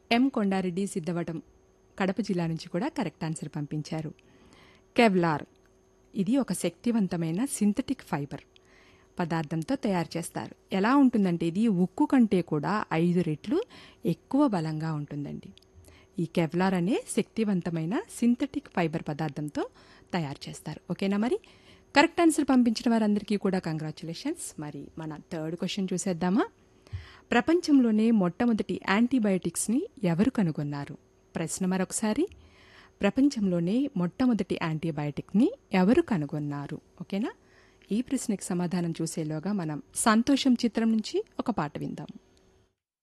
ఎం కొండారెడ్డి సిద్ధవటం కడప జిల్లా నుంచి కూడా కరెక్ట్ ఆన్సర్ పంపించారు కెవ్లార్ ఇది ఒక శక్తివంతమైన సింథటిక్ ఫైబర్ పదార్థంతో తయారు చేస్తారు ఎలా ఉంటుందంటే ఇది ఉక్కు కంటే కూడా ఐదు రెట్లు ఎక్కువ బలంగా ఉంటుందండి ఈ కెవ్లార్ అనే శక్తివంతమైన సింథటిక్ ఫైబర్ పదార్థంతో తయారు చేస్తారు ఓకేనా మరి కరెక్ట్ ఆన్సర్ పంపించిన వారందరికీ కూడా కంగ్రాచులేషన్స్ మరి మన థర్డ్ క్వశ్చన్ చూసేద్దామా ప్రపంచంలోనే మొట్టమొదటి యాంటీబయోటిక్స్ని ఎవరు కనుగొన్నారు ప్రశ్న మరొకసారి ప్రపంచంలోనే మొట్టమొదటి యాంటీబయాటిక్ని ఎవరు కనుగొన్నారు ఓకేనా ఈ ప్రశ్నకి సమాధానం చూసేలోగా మనం సంతోషం చిత్రం నుంచి ఒక పాట విందాం